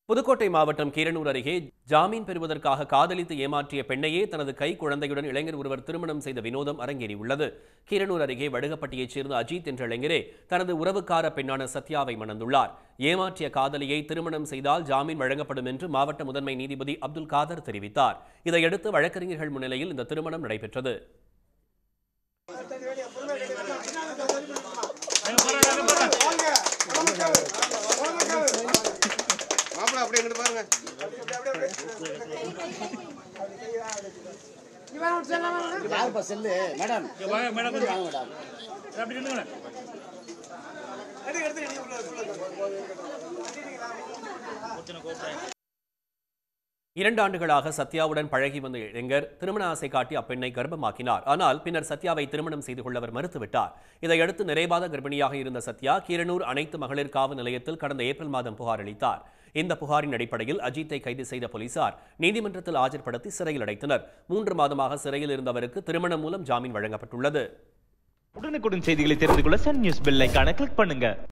புதுக்கோட்டை மாவட்டம் கீரனூர் அருகே ஜாமீன் பெறுவதற்காக காதலித்து ஏமாற்றிய பெண்ணையே தனது கை குழந்தையுடன் இளைஞர் ஒருவர் திருமணம் செய்த வினோதம் அரங்கேறியுள்ளது கீரனூர் அருகே வடுகப்பட்டியைச் சேர்ந்த அஜித் என்ற இளைஞரே தனது உறவுக்கார பெண்ணான சத்யாவை மணந்துள்ளார் ஏமாற்றிய காதலியை திருமணம் செய்தால் ஜாமீன் வழங்கப்படும் என்று மாவட்ட முதன்மை நீதிபதி அப்துல் காதர் தெரிவித்தார் இதையடுத்து வழக்கறிஞர்கள் முன்னிலையில் இந்த திருமணம் நடைபெற்றது மாப்பிள அப்படியே இங்கிட்டு பாருங்க யாருப்பா செல்லு மேடம் வாங்க மேடம் இரண்டு ஆண்டுகளாக சத்யாவுடன் பழகி வந்த இளைஞர் திருமண ஆசை காட்டி அப்பெண்ணை கர்ப்பமாக்கினார் ஆனால் பின்னர் சத்யாவை திருமணம் செய்து கொள்ள அவர் மறுத்துவிட்டார் இதையடுத்து நிறைவாத கர்ப்பிணியாக இருந்த சத்யா கீரனூர் அனைத்து மகளிர் காவல் நிலையத்தில் கடந்த ஏப்ரல் மாதம் புகார் அளித்தார் இந்த புகாரின் அடிப்படையில் அஜித்தை கைது செய்த போலீசார் நீதிமன்றத்தில் ஆஜர்படுத்தி சிறையில் அடைத்தனர் மூன்று மாதமாக சிறையில் இருந்தவருக்கு திருமணம் மூலம் ஜாமீன் வழங்கப்பட்டுள்ளது உடனுக்குடன் செய்திகளை தெரிந்து கொள்ள சன் நியூஸ் பெல் ஐகானை கிளிக் பண்ணுங்க